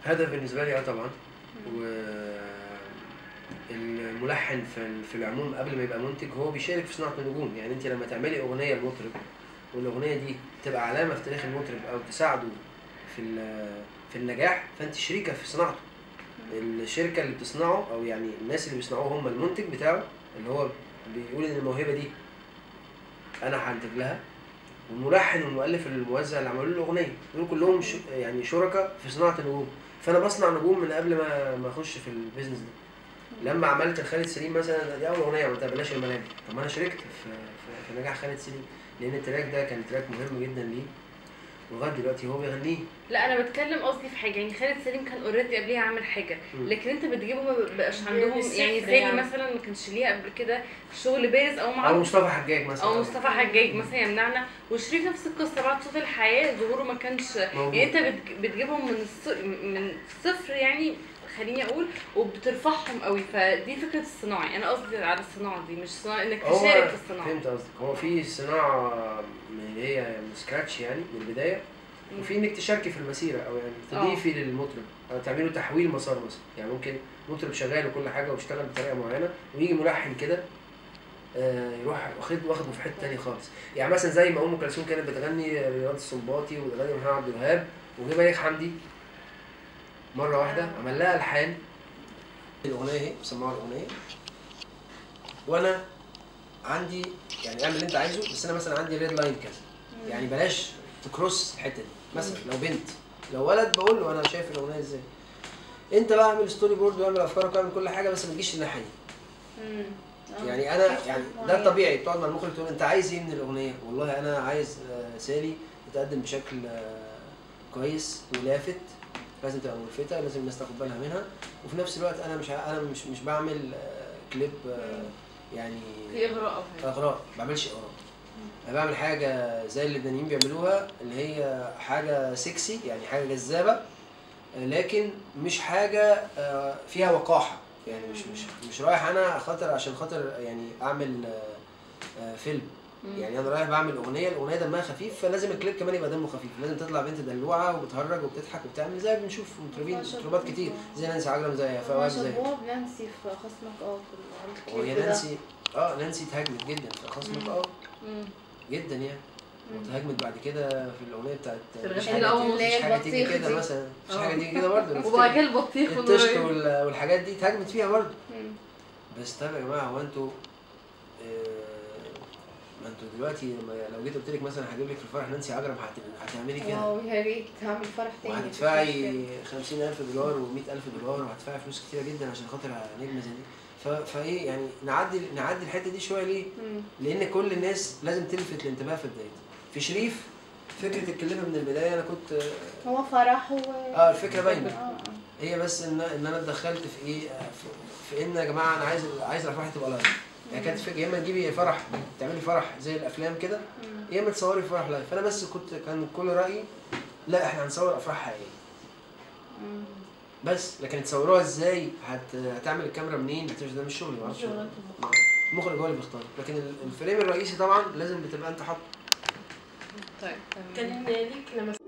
هدف بالنسبه لي اه طبعا و الملحن في في العموم قبل ما يبقى منتج هو بيشارك في صناعه النجوم يعني انت لما تعملي اغنيه لمطرب والاغنيه دي تبقى علامه في تاريخ المطرب او تساعده في ال- في النجاح فانت شريكه في صناعته الشركه اللي بتصنعه او يعني الناس اللي بيصنعوه هم المنتج بتاعه اللي هو بيقول ان الموهبه دي انا هنتج لها والملحن والمؤلف الموزع اللي عملوا له الاغنيه دول كلهم ش... يعني شركاء في صناعه النجوم فانا بصنع نجوم من قبل ما ما اخش في البيزنس ده لما عملت لخالد سليم مثلا دي اول اغنيه عملتها بلاش الملاعب طب ما انا شاركت في, في, في نجاح خالد سليم لان التراك ده كان تراك مهم جدا ليه ولغايه دلوقتي هو بيغنيه لا انا بتكلم قصدي في حاجه يعني خالد سليم كان اوريدي قبليها عامل حاجه مم. لكن انت بتجيبه ما بقاش من عندهم الصفر يعني زي يعني. مثلا ما كانش ليها قبل كده شغل بارز او او معروف مصطفى حجاج مثلا او مصطفى حجاج مثلا يمنعنا وشريف نفس القصه بعد صوت الحياه ظهوره ما كانش موجود. يعني انت بتج- بتجيبهم من الص... من الصفر يعني خليني اقول وبترفعهم قوي فدي فكره الصناعي انا قصدي على الصناعه دي مش صناعه انك هو تشارك في الصناعه فهمت قصدك هو في صناعه من اللي هي من سكراتش يعني من البدايه وفي انك تشاركي في المسيره او يعني تضيفي للمطرب او تعملي له تحويل مسار مثلا يعني ممكن مطرب شغال وكل حاجه وبيشتغل بطريقه معينه ويجي ملحن كده آه، يروح واخد واخده في حته تانية خالص يعني مثلا زي ما ام كلثوم كانت بتغني رياض السنباطي وبتغني محمد عبد الوهاب وجه بليغ حمدي مره واحده عمل لها الحان الاغنيه اهي سمعوا الاغنيه وانا عندي يعني اعمل اللي انت عايزه بس انا مثلا عندي ريد لاين كذا يعني بلاش تكروس الحته دي مثلا لو بنت لو ولد بقول له انا شايف الاغنيه ازاي انت بقى اعمل ستوري بورد واعمل افكارك واعمل كل حاجه بس ما تجيش الناحيه دي مم. يعني انا يعني ده الطبيعي بتقعد مع المخرج تقول انت عايز ايه من الاغنيه والله انا عايز آه، سالي تتقدم بشكل آه، كويس ولافت لازم تبقى ملفتة لازم الناس تاخد بالها منها وفي نفس الوقت انا مش ع- انا مش مش بعمل آه، كليب آه، يعني في اغراء او حاجه اغراء ما بعملش اغراء انا بعمل حاجه زي اللي اللبنانيين بيعملوها اللي هي حاجه سكسي يعني حاجه جذابه آه، لكن مش حاجه آه، فيها وقاحه يعني مش مش مش رايح انا خاطر عشان خاطر يعني اعمل آه، آه، فيلم مم. يعني انا رايح بعمل اغنيه الاغنيه دمها خفيف فلازم الكليب كمان يبقى دمه خفيف لازم تطلع بنت دلوعه وبتهرج وبتضحك وبتعمل زي ما بنشوف مطربين ما شاء مطربات الله. كتير زي نانسي عجرم زي هما فواز زي شبوها بنانسي في خصمك اه في وهي الكليب ده. نانسي اه نانسي اتهاجمت جدا في خصمك مم. اه مم. جدا يعني مم. واتهاجمت بعد كده في الاغنيه بتاعت في مفيش الغسيل حاجه أول مفيش اللي هي حاجه تيجي البطيخ كده دي. مثلا مفيش آه. حاجه تيجي كده برضه وبعد كده البطيخ التشت والنورين. وال- والحاجات دي اتهاجمت فيها برضه مم. بس طب يا جماعه هو انتوا آه، ما انتوا دلوقتي لما لو جيت قلت لك مثلا هجيب لك في الفرح نانسي عجرم هت- هتعملي كده واو يا ريت هعمل فرح تاني مفيش وهتدفعي مشكلة. 50000 دولار و100000 دولار وهتدفعي فلوس كتيره جدا عشان خاطر نجمه زي دي ف- فايه يعني نعدي نعدي الحته دي شويه ليه؟ مم. لان كل الناس لازم تلفت الانتباه في بدايتها في شريف فكره الكلمه من البدايه انا كنت هو فرح و اه الفكره باينه اه اه هي بس ان ان انا اتدخلت في ايه في, في ان يا جماعه انا عايز عايز الافراح تبقى لايف يعني كانت فكره يا اما تجيبي فرح تعملي فرح زي الافلام كده مم. يا اما تصوري فرح لايف فانا بس كنت كان كل رايي لا احنا هنصور افراح حقيقيه مم. بس لكن تصوروها ازاي هت... هتعمل الكاميرا منين هتمشي ده مش شغلي ما اعرفش شغلانة المخرج هو اللي بيختار لكن ال- الفريم الرئيسي طبعا لازم بتبقى انت حاطه طيب تمام كان ليك لما